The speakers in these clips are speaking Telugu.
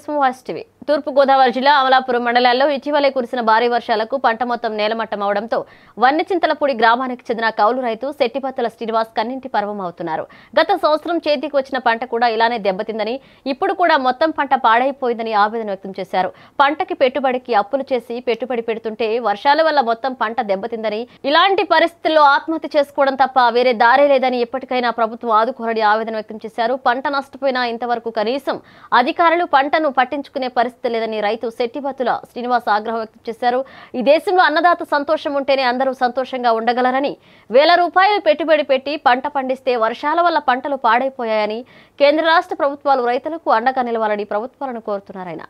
వాయిస్ టీవీ తూర్పు గోదావరి జిల్లా అమలాపురం మండలాల్లో ఇటీవలే కురిసిన భారీ వర్షాలకు పంట మొత్తం నేలమట్టం అవడంతో వన్యచింతలపూడి గ్రామానికి చెందిన కౌలు రైతు శెట్టిపత్తుల శ్రీనివాస్ కన్నింటి పర్వం అవుతున్నారు గత సంవత్సరం చేతికి వచ్చిన పంట కూడా ఇలానే దెబ్బతిందని ఇప్పుడు కూడా మొత్తం పంట పాడైపోయిందని ఆవేదన వ్యక్తం చేశారు పంటకి పెట్టుబడికి అప్పులు చేసి పెట్టుబడి పెడుతుంటే వర్షాల వల్ల మొత్తం పంట దెబ్బతిందని ఇలాంటి పరిస్థితుల్లో ఆత్మహత్య చేసుకోవడం తప్ప వేరే దారే లేదని ఎప్పటికైనా ప్రభుత్వం ఆదుకోరని ఆవేదన వ్యక్తం చేశారు పంట నష్టపోయినా ఇంతవరకు కనీసం అధికారులు పంటను పట్టించుకునే పరిస్థితి లేదని రైతు శెట్టిబత్తుల శ్రీనివాస్ ఆగ్రహం వ్యక్తం చేశారు ఈ దేశంలో అన్నదాత సంతోషం ఉంటేనే అందరూ సంతోషంగా ఉండగలరని వేల రూపాయలు పెట్టుబడి పెట్టి పంట పండిస్తే వర్షాల వల్ల పంటలు పాడైపోయాయని కేంద్ర రాష్ట్ర ప్రభుత్వాలు రైతులకు అండగా నిలవాలని ప్రభుత్వాలను కోరుతున్నారాయన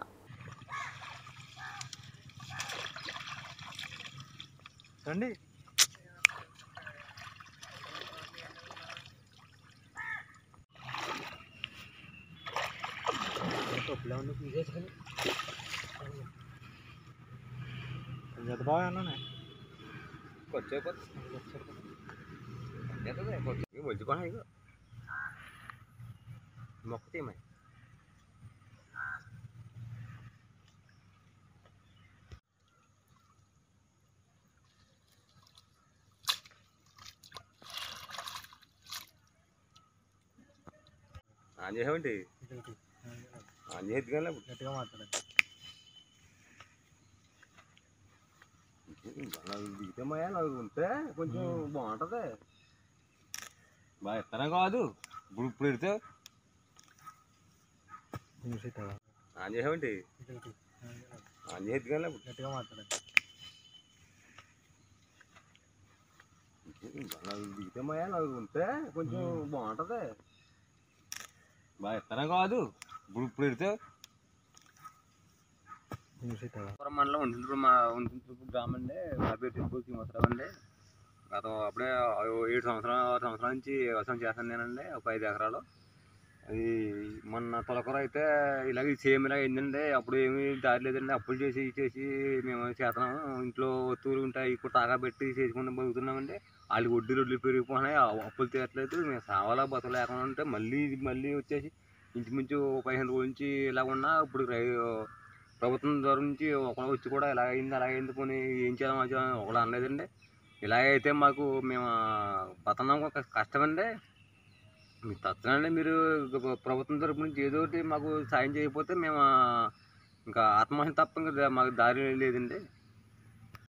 రండి ఎంత బాగా అన్నానే మొలుచుకోనా ఇక మొక్క తీయమని ఆన్ చేసామండి ఆన్ చేద్ది కానీ గట్టిగా మాట్లాడండి దిగితే మాయా నాకు ఉంటే కొంచెం బాగుంటుంది బాగా ఎత్తనా కాదు ఇప్పుడు ఇప్పుడు పెడితే ఆన్ చేసామండి ఆన్ చేద్ది కానీ గట్టిగా మాట్లాడండి దిగితే మాయా నాకు ఉంటే కొంచెం బాగుంటుంది బాగా ఎత్తనా కాదు ఇప్పుడు ఇప్పుడు పెడితే పురం మండలం ఉంటుండ్రు మా ఉంటుండ్రు గ్రామం అండి నా పేరు తిరుపతి శ్రీనివాసరావు అండి గత అప్పుడే ఏడు సంవత్సరాలు ఆరు సంవత్సరాల నుంచి వ్యవసాయం చేస్తాను నేనండి ఒక ఐదు ఎకరాలు అది మొన్న తొలకర అయితే ఇలాగ సేమ్ ఇలా అయిందండి అప్పుడు ఏమీ దారి లేదండి అప్పులు చేసి చేసి మేము చేస్తున్నాము ఇంట్లో వస్తువులు ఉంటాయి ఇప్పుడు తాగా పెట్టి చేసుకుంటూ బతుకుతున్నామండి వాళ్ళు వడ్డీ రొడ్లు పెరిగిపోయినాయి ఆ అప్పులు తీరట్లేదు మేము సావాలా బతులు లేకుండా ఉంటే మళ్ళీ ఇది మళ్ళీ వచ్చేసి ఇంచుమించు పదిహేను రోజుల నుంచి ఇలా ఉన్నా ఇప్పుడు రై ప్రభుత్వం ద్వారా నుంచి ఒకళ్ళు వచ్చి కూడా ఇలా అయింది అలా అయింది పోనీ ఏం చేద్దాం అది చేద్దాం ఒకళ్ళు అనలేదండి ఇలాగైతే మాకు మేము బతకడం ఒక కష్టమండి మీకు తచ్చనండి మీరు ప్రభుత్వం తరపు నుంచి ఏదో ఒకటి మాకు సాయం చేయకపోతే మేము ఇంకా ఆత్మహత్య తప్ప ఇంకా మాకు దారి లేదండి